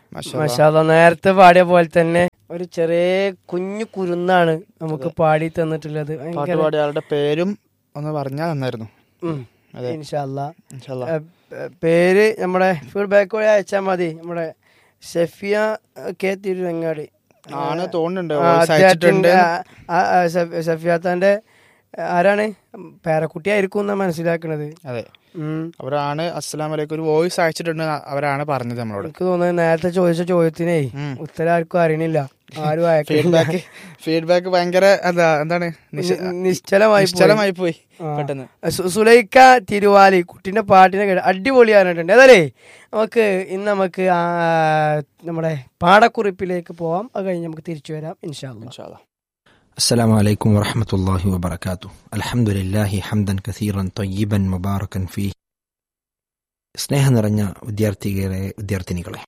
മാഷാ മഷാല നേരത്തെ പാടിയ പോലെ തന്നെ ഒരു ചെറിയ കുഞ്ഞു കുരുന്നാണ് നമുക്ക് പാടി തന്നിട്ടുള്ളത് പാട്ട് ഭയങ്കര പാടിയ ആളുടെ പേരും ഒന്ന് പറഞ്ഞാൽ നന്നായിരുന്നു ഉം. അതെ ഇൻഷാല്ലാ ഇൻഷാ അല്ലാ. ഏ, പേ- പേര് നമ്മുടെ ഫീഡ്ബാക്ക് വഴി അയച്ചാൽ മതി നമ്മുടെ ഷെഫിയ കെ തിരുവങ്ങാടി ആണ് തോന്നുന്നുണ്ട് ആ, voice അയച്ചിട്ടുണ്ട് അദ്ദേഹത്തിന്റെ ആ, ആ, ഷെഫ്- ഷെഫിയാത്താന്റെ ആരാണ് പേരക്കുട്ടി ആയിരിക്കും എന്നാ മനസ്സിലാക്കണത് അതെ ഉം. അവരാണ് അസ്സലാം വലൈക്കും ഒരു വോയിസ് അയച്ചിട്ടുണ്ട് അവരാണ് പറഞ്ഞത് നമ്മളോട് എനിക്ക് തോന്നുന്നത് നേരത്തെ ചോദിച്ച ചോദ്യത്തിനേ ഉം. ഉത്തരം ആർക്കും അറിയണില്ല ആരും അയക്കില്ല ഫീഡ്ബാക്ക് ഫീഡ്ബാക്ക് ഭയങ്കര എന്താ എന്താണ് നിശ- നിശ്ചലമായി പോയി. നിശ്ചലമായി പോയി ആ. പെട്ടെന്ന് സു- സുലൈക്ക തിരുവാലി കുട്ടീന്റെ പാട്ടിനെ കേട്ട് അടിപൊളിയായിട്ടുണ്ട് അതല്ലേ നമുക്ക് ഇന്ന് നമുക്ക് ആ നമ്മുടെ പാടക്കുറിപ്പിലേക്ക് പോവാം അത് കഴിഞ്ഞ് നമുക്ക് തിരിച്ചു വരാം ഇൻഷാല്ല ഇൻഷാ അല്ലാ. السلام عليكم ورحمة الله وبركاته الحمد لله حمدا كثيرا طيبا مباركا فيه സ്നേഹം നിറഞ്ഞ വിദ്യാർത്ഥികളെ വിദ്യാർത്ഥിനികളെ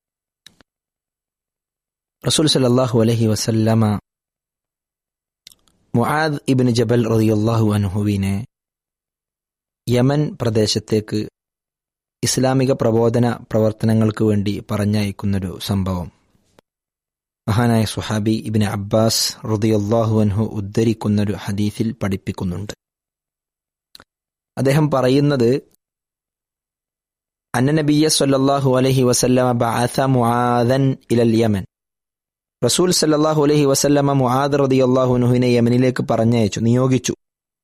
റസൂൽ സല്ലല്ലാഹു അലൈഹി വസല്ലമ മുആദ് ഇബ്നു ജബൽ റളിയല്ലാഹു അൻഹുവിനെ യമൻ പ്രദേശത്തേക്ക് ഇസ്ലാമിക പ്രബോധന പ്രവർത്തനങ്ങൾക്ക് വേണ്ടി പറഞ്ഞയക്കുന്നൊരു സംഭവം മഹാനായ സുഹാബി ഇബിന് അബ്ബാസ് റുദിയല്ലാഹു അൻഹു ഉദ്ധരിക്കുന്നൊരു ഹദീസിൽ പഠിപ്പിക്കുന്നുണ്ട് അദ്ദേഹം പറയുന്നത് അന്നനബിയ സല്ലല്ലാഹു അലൈഹി വസല്ലമ ബഅസ മുആദൻ ഇലൽ യമൻ റസൂൽ സല്ലല്ലാഹു അലൈഹി വസല്ലമ മുആദ് റളിയല്ലാഹു അൻഹുവിനെ യമനിലേക്ക് പറഞ്ഞയച്ചു നിയോഗിച്ചു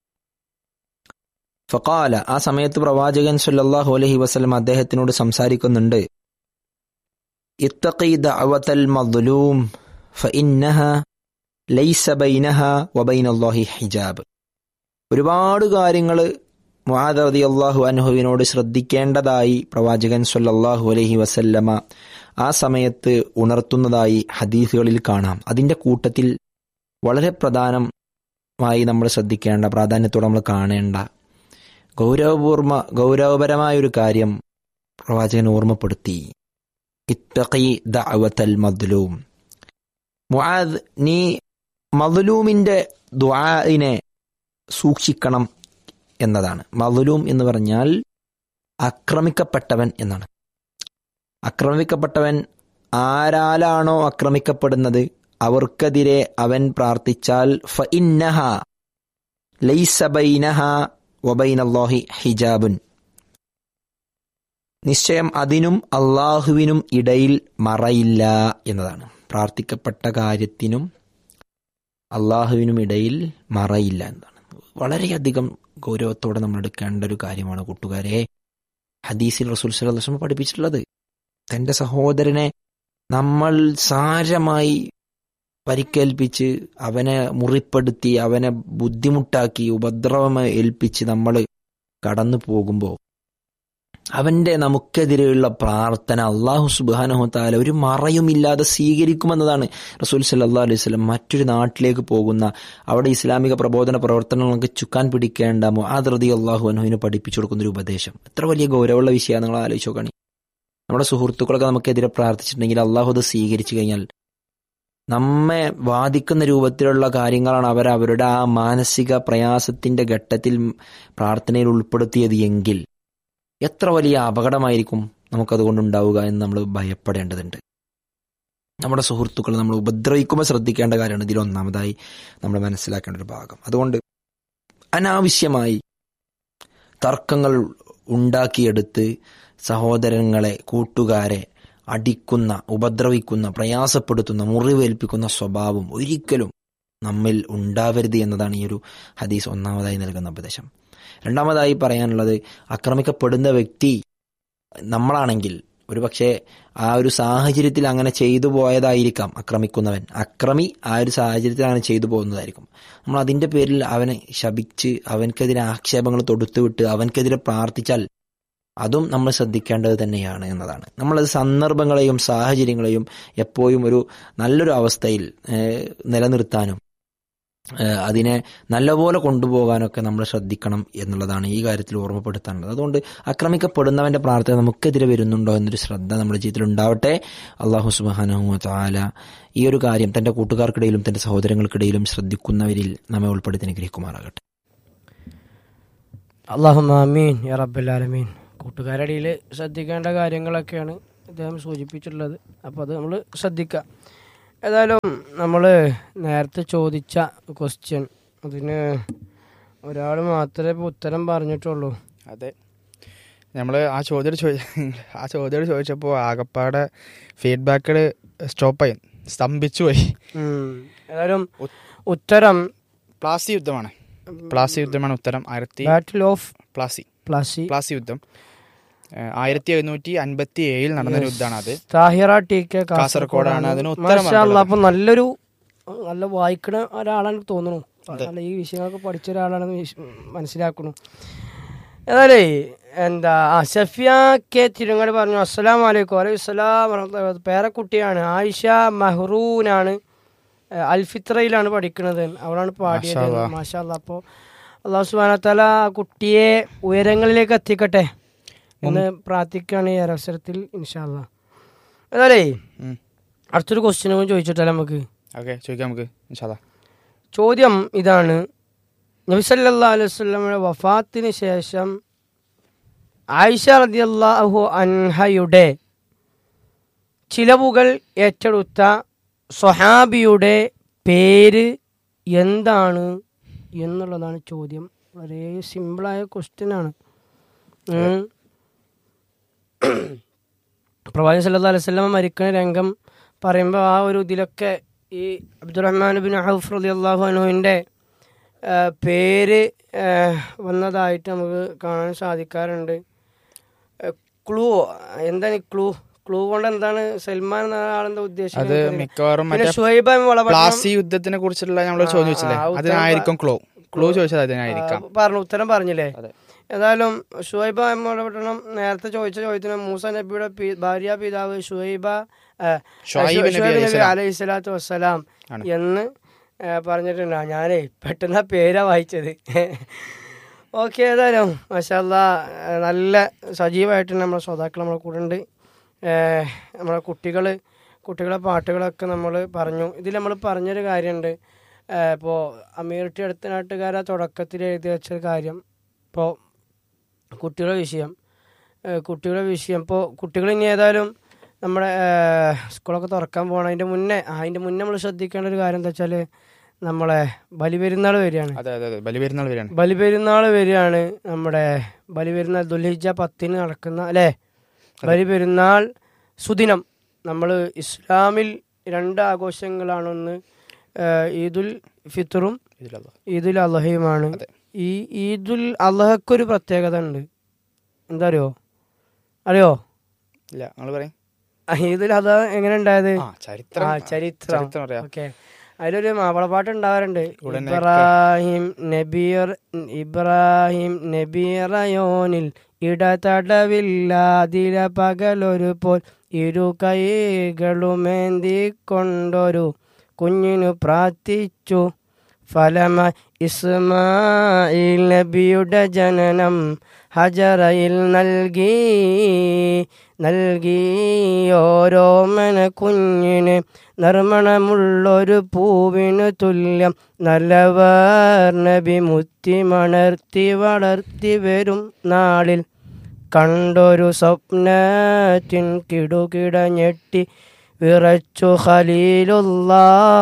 ഫഖാല ആ സമയത്ത് പ്രവാചകൻ സല്ലല്ലാഹു അലൈഹി വസല്ലം അദ്ദേഹത്തിനോട് സംസാരിക്കുന്നുണ്ട് اتقي دعوة المظلوم فإنها ليس بينها وبين الله حجاب ഒരുപാട് കാര്യങ്ങൾ മുആദ് റളിയല്ലാഹു അൻഹുവിനോട് ശ്രദ്ധിക്കേണ്ടതായി പ്രവാചകൻ സല്ലല്ലാഹു അലൈഹി വസല്ലമ ആ സമയത്ത് ഉണർത്തുന്നതായി ഹദീസുകളിൽ കാണാം അതിന്റെ കൂട്ടത്തിൽ വളരെ പ്രധാനമായി നമ്മൾ ശ്രദ്ധിക്കേണ്ട പ്രാധാന്യത്തോടെ നമ്മൾ കാണേണ്ട ഗൗരവപൂർവ ഗൗരവപരമായ ഒരു കാര്യം പ്രവാചകൻ ഓർമ്മപ്പെടുത്തി ഇത്തഖി ദഅവത്തൽ മദ്ലൂം മുആദ് നീ മദ്ലൂമിന്റെ ദുആഇനെ സൂക്ഷിക്കണം എന്നതാണ് മദ്ലൂം എന്ന് പറഞ്ഞാൽ ആക്രമിക്കപ്പെട്ടവൻ എന്നാണ് ആക്രമിക്കപ്പെട്ടവൻ ആരാലാണോ ആക്രമിക്കപ്പെടുന്നത് അവർക്കെതിരെ അവൻ പ്രാർത്ഥിച്ചാൽ ഫ ഇന്നഹ ലൈസ ബൈനഹ വബൈനല്ലാഹി ഹിജാബുൻ നിശ്ചയം അതിനും അള്ളാഹുവിനും ഇടയിൽ മറയില്ല എന്നതാണ് പ്രാർത്ഥിക്കപ്പെട്ട കാര്യത്തിനും അള്ളാഹുവിനും ഇടയിൽ മറയില്ല എന്നതാണ് വളരെയധികം ഗൗരവത്തോടെ നമ്മൾ എടുക്കേണ്ട ഒരു കാര്യമാണ് കൂട്ടുകാരെ ഹദീസിൽ റസൂൽ സലഹ്സ്മ പഠിപ്പിച്ചിട്ടുള്ളത് തന്റെ സഹോദരനെ നമ്മൾ സാരമായി പരിക്കേൽപ്പിച്ച് അവനെ മുറിപ്പെടുത്തി അവനെ ബുദ്ധിമുട്ടാക്കി ഉപദ്രവം ഏൽപ്പിച്ച് നമ്മൾ കടന്നു പോകുമ്പോൾ അവന്റെ നമുക്കെതിരെയുള്ള പ്രാർത്ഥന അള്ളാഹു സുബാനഹുത്താല ഒരു മറയുമില്ലാതെ സ്വീകരിക്കുമെന്നതാണ് റസൂൽ സല്ലാ അലൈഹി സ്വലം മറ്റൊരു നാട്ടിലേക്ക് പോകുന്ന അവിടെ ഇസ്ലാമിക പ്രബോധന പ്രവർത്തനങ്ങൾക്ക് ചുക്കാൻ പിടിക്കേണ്ട മുആദ്രതി അള്ളാഹു അനുവിന് പഠിപ്പിച്ചു കൊടുക്കുന്ന ഒരു ഉപദേശം എത്ര വലിയ ഗൗരവമുള്ള വിഷയമാണ് നിങ്ങൾ ആലോചിച്ച് നോക്കണി നമ്മുടെ സുഹൃത്തുക്കളൊക്കെ നമുക്കെതിരെ പ്രാർത്ഥിച്ചിട്ടുണ്ടെങ്കിൽ അള്ളാഹു അത് സ്വീകരിച്ചു കഴിഞ്ഞാൽ നമ്മെ ബാധിക്കുന്ന രൂപത്തിലുള്ള കാര്യങ്ങളാണ് അവർ അവരുടെ ആ മാനസിക പ്രയാസത്തിന്റെ ഘട്ടത്തിൽ പ്രാർത്ഥനയിൽ ഉൾപ്പെടുത്തിയത് എങ്കിൽ എത്ര വലിയ അപകടമായിരിക്കും നമുക്കതുകൊണ്ടുണ്ടാവുക എന്ന് നമ്മൾ ഭയപ്പെടേണ്ടതുണ്ട് നമ്മുടെ സുഹൃത്തുക്കൾ നമ്മൾ ഉപദ്രവിക്കുമ്പോൾ ശ്രദ്ധിക്കേണ്ട കാര്യമാണ് ഇതിൽ ഒന്നാമതായി നമ്മൾ മനസ്സിലാക്കേണ്ട ഒരു ഭാഗം അതുകൊണ്ട് അനാവശ്യമായി തർക്കങ്ങൾ ഉണ്ടാക്കിയെടുത്ത് സഹോദരങ്ങളെ കൂട്ടുകാരെ അടിക്കുന്ന ഉപദ്രവിക്കുന്ന പ്രയാസപ്പെടുത്തുന്ന മുറിവേൽപ്പിക്കുന്ന സ്വഭാവം ഒരിക്കലും നമ്മിൽ ഉണ്ടാവരുത് എന്നതാണ് ഈ ഒരു ഹദീസ് ഒന്നാമതായി നൽകുന്ന ഉപദേശം രണ്ടാമതായി പറയാനുള്ളത് ആക്രമിക്കപ്പെടുന്ന വ്യക്തി നമ്മളാണെങ്കിൽ ഒരുപക്ഷെ ആ ഒരു സാഹചര്യത്തിൽ അങ്ങനെ ചെയ്തു പോയതായിരിക്കാം ആക്രമിക്കുന്നവൻ അക്രമി ആ ഒരു സാഹചര്യത്തിൽ അങ്ങനെ ചെയ്തു പോകുന്നതായിരിക്കും നമ്മൾ അതിന്റെ പേരിൽ അവനെ ശപിച്ച് അവൻക്കെതിരെ ആക്ഷേപങ്ങൾ തൊടുത്തുവിട്ട് അവൻക്കെതിരെ പ്രാർത്ഥിച്ചാൽ അതും നമ്മൾ ശ്രദ്ധിക്കേണ്ടത് തന്നെയാണ് എന്നതാണ് നമ്മളത് സന്ദർഭങ്ങളെയും സാഹചര്യങ്ങളെയും എപ്പോഴും ഒരു നല്ലൊരു അവസ്ഥയിൽ നിലനിർത്താനും അതിനെ നല്ലപോലെ കൊണ്ടുപോകാനൊക്കെ നമ്മൾ ശ്രദ്ധിക്കണം എന്നുള്ളതാണ് ഈ കാര്യത്തിൽ ഓർമ്മപ്പെടുത്താനുള്ളത് അതുകൊണ്ട് ആക്രമിക്കപ്പെടുന്നവന്റെ പ്രാർത്ഥന നമുക്കെതിരെ വരുന്നുണ്ടോ എന്നൊരു ശ്രദ്ധ നമ്മുടെ ജീവിതത്തിൽ ഉണ്ടാവട്ടെ അള്ളാഹു സുബാനഹു താല ഈ ഒരു കാര്യം തന്റെ കൂട്ടുകാർക്കിടയിലും തന്റെ സഹോദരങ്ങൾക്കിടയിലും ശ്രദ്ധിക്കുന്നവരിൽ നമ്മെ ഉൾപ്പെടുത്തി അനുഗ്രഹിക്കുമാറാകട്ടെ അള്ളാഹു അമീൻ യാ റബ്ബുലാലമീൻ കൂട്ടുകാരുടെ ഇടയിൽ ശ്രദ്ധിക്കേണ്ട കാര്യങ്ങളൊക്കെയാണ് അദ്ദേഹം സൂചിപ്പിച്ചിട്ടുള്ളത് അപ്പോൾ അത് നമ്മൾ ശ്രദ്ധിക്കുക ഏതായാലും നമ്മൾ നേരത്തെ ചോദിച്ച ക്വസ്റ്റ്യൻ അതിന് ഒരാൾ മാത്രമേ ഇപ്പോൾ ഉത്തരം പറഞ്ഞിട്ടുള്ളൂ അതെ നമ്മൾ ആ ചോദ്യം ചോദി ആ ചോദ്യം ചോദിച്ചപ്പോൾ ആകപ്പാടെ ഫീഡ്ബാക്കുകൾ സ്റ്റോപ്പായി സ്തംഭിച്ചു പോയി ഉം. ഏതായാലും ഉത്തരം പ്ലാസി യുദ്ധമാണ് പ്ലാസി യുദ്ധമാണ് ഉത്തരം ആയിരത്തി ബാറ്റിൽ ഓഫ് പ്ലാസി പ്ലാസി പ്ലാസി യുദ്ധം ഏഹ് ആയിരത്തി എഴുന്നൂറ്റി അൻപത്തി ഏഴിൽ നടന്നൊരു യുദ്ധമാണ് അത് താഹിറ ടി കെ കാസർഗോഡാണ് അതിന് ഉത്തരം മാഷാ അല്ലാ, അപ്പൊ നല്ലൊരു നല്ല വായിക്കണ ഒരാളാണ് തോന്നുന്നു നല്ല ഈ വിഷയങ്ങളൊക്കെ പഠിച്ച ഒരാളാണെന്ന് വിശ്- മനസ്സിലാക്കുന്നു ഏതായാലേ എന്താ ആ സഫിയ കെ തിരുങ്ങട് പറഞ്ഞു അസ്സലാം വലൈക്കും വലൈക്കും സ്സലാം വറഹ്മത്തുള്ളാഹി. പേരക്കുട്ടിയാണ് ആയിഷ മെഹ്റൂനാണ് ഏഹ് അൽഫിത്രയിലാണ് പഠിക്കുന്നത് അവളാണ് പാടിയത് മാഷാ അല്ലാ. മാഷാ അപ്പോൾ അള്ളാഹു സുബാനത്തല ആ കുട്ടിയെ ഉയരങ്ങളിലേക്ക് എത്തിക്കട്ടെ എന്ന് പ്രാർത്ഥിക്കുകയാണ് ഈ അവസരത്തിൽ ഇൻഷാല്ല എന്നാലേ ഉം. അടുത്തൊരു ക്വസ്റ്റ്യൻ കൂടി ചോദിച്ചിട്ടല്ല നമുക്ക് ഓക്കെ ചോദിക്കാം നമുക്ക് ഇൻഷാല്ലാ ചോദ്യം ഇതാണ് നബിസല്ലാ അലൈഹി സ്വലമയുടെ വഫാത്തിന് ശേഷം ആയിഷ റദിയല്ലാഹു അൻഹയുടെ ചിലവുകൾ ഏറ്റെടുത്ത സ്വഹാബിയുടെ പേര് എന്താണ് എന്നുള്ളതാണ് ചോദ്യം വളരെ സിമ്പിളായ ക്വസ്റ്റ്യൻ ആണ് ഉം. പ്രവാചകൻ സല്ലല്ലാഹു അലൈഹി വസല്ലം മരിക്കുന്ന രംഗം പറയുമ്പോൾ ആ ഒരു ഇതിലൊക്കെ ഈ അബ്ദുറഹ്മാൻ ബിൻ ഹൗഫ് റളിയല്ലാഹു അൻഹുവിൻ്റെ ആ, പേര് ആ, വന്നതായിട്ട് നമുക്ക് കാണാൻ സാധിക്കാറുണ്ട് ക്ലൂ എന്താണ് ഈ ക്ലൂ ക്ലൂ കൊണ്ട് എന്താണ് സൽമാൻ എന്ന ആളെന്താ അത് ഉദ്ദേശിക്കുന്നത് മിക്കവാറും പിന്നെ മറ്റേ ഷുഹൈബ വളപട്ടണം പ്ലാസി യുദ്ധത്തിനെ കുറിച്ചുള്ള നമ്മൾ ആ, ചോദ്യം വെച്ചില്ലേ ആ, ഉത്തരം അതിനായിരിക്കും ക്ലോ ക്ലൂ ചോദിച്ചത് അതിനായിരിക്കാം പറഞ്ഞു ഉത്തരം പറഞ്ഞില്ലേ അതെ. ഏതായാലും ഷുഹൈബ വളപട്ടണം നേരത്തെ ചോദിച്ച ചോദ്യത്തിന് മൂസ നബിയുടെ പി- ഭാര്യ പിതാവ് ഷുഹൈബ ആ, ഷുഹൈബ് നബി ഷുഹൈബ് അലൈഹി സ്വലാം. അലൈഹി സ്വലാത്തു വസ്സലാം ആണ്. എന്ന് ആ, പറഞ്ഞിട്ടുണ്ട് ഞാനേ പെട്ടെന്ന് ആ പേരാ വായിച്ചത് ഓക്കെ ഏതായാലും മഷാല്ല നല്ല സജീവമായിട്ട് നമ്മുടെ ശ്രോതാക്കൾ നമ്മളെ കൂടെ ഉണ്ട് ഏഹ് നമ്മളെ കുട്ടികൾ കുട്ടികളെ പാട്ടുകളൊക്കെ നമ്മൾ പറഞ്ഞു ഇതിൽ നമ്മൾ പറഞ്ഞൊരു കാര്യമുണ്ട് ഇപ്പോൾ അമീർട്ടി അടുത്ത നാട്ടുകാരെ തുടക്കത്തിൽ എഴുതി വെച്ചൊരു കാര്യം ഇപ്പോൾ കുട്ടികളുടെ വിഷയം ഏഹ് കുട്ടികളുടെ വിഷയം ഇപ്പോൾ കുട്ടികൾ ഇനി ഏതായാലും നമ്മുടെ ഏഹ് സ്കൂളൊക്കെ തുറക്കാൻ പോകണം അതിൻ്റെ മുന്നേ ആ, അതിൻ്റെ മുന്നേ നമ്മൾ ശ്രദ്ധിക്കേണ്ട ഒരു കാര്യം എന്താ വെച്ചാൽ നമ്മളെ ബലിപെരുന്നാൾ വരികയാണ് അതെ അതെ അതെ ബലിപെരുന്നാൾ വരികയാണ് ബലിപെരുന്നാൾ വരികയാണ് നമ്മുടെ ബലിപെരുന്നാൾ ദുൽഹിജ പത്തിന് നടക്കുന്ന അല്ലേ ബലിപെരുന്നാൾ സുദിനം നമ്മൾ ഇസ്ലാമിൽ രണ്ട് ആഘോഷങ്ങളാണൊന്ന് ഏഹ് ഈദുൽ ഫിത്തറും ഇതിലല്ലോ ഈദുൽ അള്ളഹയുമാണ് അതെ. ഈ ഈദുൽ അള്ളഹക്കൊരു പ്രത്യേകത ഉണ്ട് എന്താ അറിയോ അറിയോ ഇല്ല നിങ്ങൾ പറയും ആ, ഈദുൽ അള്ളഹ എങ്ങനെ ഉണ്ടായത് ആ ചരിത്രം ആ ചരിത്രം ചരിത്രം അറിയാം ഓക്കെ അതിലൊരു മാപ്പിളപ്പാട്ട് ഉണ്ടാവാറുണ്ട് ഉടനെ ഇബ്രാഹിം നബിയർ ഇബ്രാഹിം നബിയറയോനിൽ ഇടതടവില്ലാതിര പകലൊരു പോൽ ഇരു കൈകളുമേന്തി കൊണ്ടൊരു കുഞ്ഞിനു പ്രാർത്ഥിച്ചു ഫലമ ഇസ്മായിൽ നബിയുടെ ജനനം ഹജറയിൽ നൽകി നൽകി ഓരോമന കുഞ്ഞിന് നർമ്മണമുള്ളൊരു പൂവിനു തുല്യം നല്ലവർ നബി മുത്തി മണർത്തി വളർത്തി വരും നാളിൽ കണ്ടൊരു സ്വപ്നത്തിൻ കിടുകിട ഞെട്ടി വിറച്ചു ഖലീലുള്ള